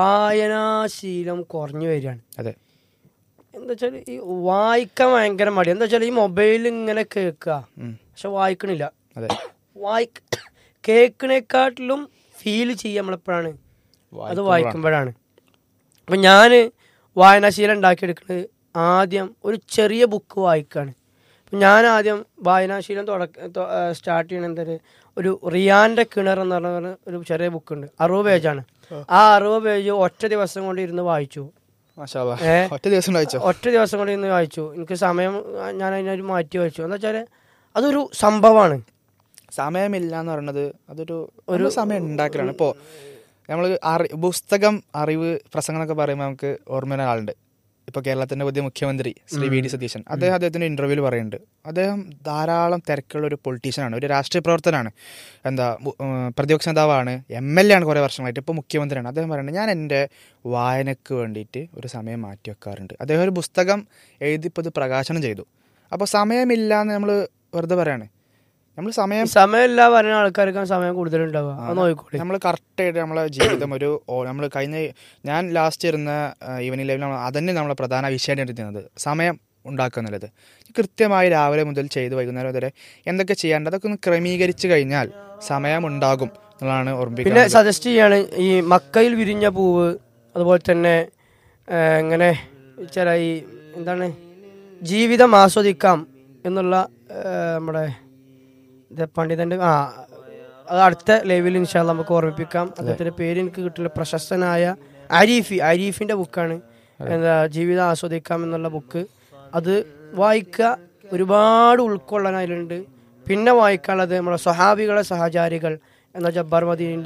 വായനാശീലം കുറഞ്ഞു വരികയാണ് അതെ എന്താ വെച്ചാൽ ഈ വായിക്കാൻ ഭയങ്കര മടി എന്താ വെച്ചാൽ ഈ മൊബൈലിൽ ഇങ്ങനെ കേൾക്കുക ഉം. പക്ഷെ വായിക്കണില്ല അതെ വായിക്ക കേൾക്കണേക്കാട്ടിലും ഫീൽ ചെയ്യുക നമ്മളെപ്പോഴാണ് അത് വായിക്കുമ്പോഴാണ് അപ്പം ഞാൻ വായനാശീലം ഉണ്ടാക്കിയെടുക്കുന്നത് ആദ്യം ഒരു ചെറിയ ബുക്ക് വായിക്കുകയാണ് അപ്പം ഞാൻ ആദ്യം വായനാശീലം തുടക്ക സ്റ്റാർട്ട് ചെയ്യണ എന്താ ഒരു റിയാൻ്റെ കിണർ എന്ന് പറഞ്ഞ ഒരു ചെറിയ ബുക്കുണ്ട് അറുപത് പേജാണ് ആ അറുപത് പേജ് ഒറ്റ ദിവസം കൊണ്ട് ഇരുന്ന് വായിച്ചു മാഷാ അല്ലാ. ഏ? ഒറ്റ ദിവസം വായിച്ചോ ഒറ്റ ദിവസം കൊണ്ട് ഇന്ന് വായിച്ചു എനിക്ക് സമയം ആ, ഞാൻ അതിനൊരു മാറ്റി വായിച്ചു എന്താ വെച്ചാൽ അതൊരു സംഭവമാണ് സമയമില്ല എന്ന് പറയുന്നത് അതൊരു ഒരു സമയം ഉണ്ടാക്കലാണ് ഇപ്പോൾ നമ്മൾ അറി പുസ്തകം അറിവ് പ്രസംഗം എന്നൊക്കെ പറയുമ്പോൾ നമുക്ക് ഓർമ്മ വരുന്ന ആളുണ്ട് ഇപ്പോൾ കേരളത്തിന്റെ പുതിയ മുഖ്യമന്ത്രി ശ്രീ വി ഡി സതീശൻ അദ്ദേഹം അദ്ദേഹത്തിന്റെ ഇന്റർവ്യൂവിൽ പറയുന്നുണ്ട് അദ്ദേഹം ധാരാളം തിരക്കുള്ള ഒരു പൊളിറ്റീഷ്യനാണ് ഒരു രാഷ്ട്രീയ പ്രവർത്തനാണ് എന്താ മു- ഉം, പ്രതിപക്ഷ നേതാവാണ് എം എൽ എ ആണ് കുറേ വർഷങ്ങളായിട്ട് ഇപ്പോൾ മുഖ്യമന്ത്രിയാണ് അദ്ദേഹം പറയുന്നത് ഞാൻ എൻ്റെ വായനക്ക് വേണ്ടിയിട്ട് ഒരു സമയം മാറ്റി വെക്കാറുണ്ട് അദ്ദേഹം ഒരു പുസ്തകം എഴുതി ഇപ്പോൾ ഇത് പ്രകാശനം ചെയ്തു അപ്പോൾ സമയമില്ല എന്ന് നമ്മൾ വെറുതെ പറയാണ് നമ്മൾ സമയം സമയമില്ല പറയുന്ന ആൾക്കാർക്കാണ് സമയം കൂടുതലുണ്ടാവുക അത് നോക്കിക്കോളി നമ്മൾ കറക്റ്റായിട്ട് നമ്മളെ ജീവിതം ഒരു നമ്മൾ കഴിഞ്ഞ ഞാൻ ലാസ്റ്റ് ഇരുന്ന ഈവനിങ് ലൈവിൽ നമ്മൾ അതന്നെ നമ്മളെ പ്രധാന വിഷയമായിട്ട് എടുക്കുന്നത് സമയം ഉണ്ടാക്കുക എന്നുള്ളത് കൃത്യമായി രാവിലെ മുതൽ ചെയ്ത് വൈകുന്നേരം വരെ എന്തൊക്കെ ചെയ്യാണ്ട് അതൊക്കെ ഒന്ന് ക്രമീകരിച്ച് കഴിഞ്ഞാൽ സമയം ഉണ്ടാകും എന്നുള്ളതാണ് പിന്നെ ഓർമ്മിപ്പിക്കുന്നത് സജസ്റ്റ് ചെയ്യാണ് ഈ മക്കയിൽ വിരിഞ്ഞ പൂവ് അതുപോലെ തന്നെ ആ, ഇങ്ങനെ ചില ഈ എന്താണ് ജീവിതം ആസ്വദിക്കാം എന്നുള്ള ആ, നമ്മുടെ ഇത് പണ്ഡിതന്റെ ആ അത് അടുത്ത ലെവലിൽ ഇൻഷാല്ല നമുക്ക് ഓർമ്മിപ്പിക്കാം അദ്ദേഹത്തിന്റെ പേര് എനിക്ക് കിട്ടില്ല പ്രശസ്തനായ അരീഫി അരീഫിന്റെ ബുക്കാണ് എന്താ ജീവിതം ആസ്വദിക്കാം എന്നുള്ള ബുക്ക് അത് വായിക്കുക ഒരുപാട് ഉൾക്കൊള്ളാൻ അതിലുണ്ട് പിന്നെ വായിക്കാനുള്ളത് നമ്മുടെ സ്വഹാബികളെ സഹചാരികൾ എന്ന ജബ്ബാർ മദീനിന്റെ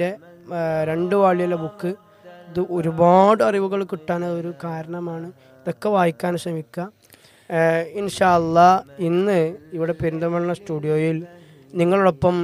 ആ, രണ്ട് വാള്യുള്ള ബുക്ക് ഇത് ഒരുപാട് അറിവുകൾ കിട്ടാൻ ഒരു കാരണമാണ് ഇതൊക്കെ വായിക്കാൻ ശ്രമിക്കുക ഇൻഷാ അല്ലാ ഇന്ന് ഇവിടെ പെരിന്തമണ്ണ സ്റ്റുഡിയോയിൽ നിങ്ങളോടൊപ്പം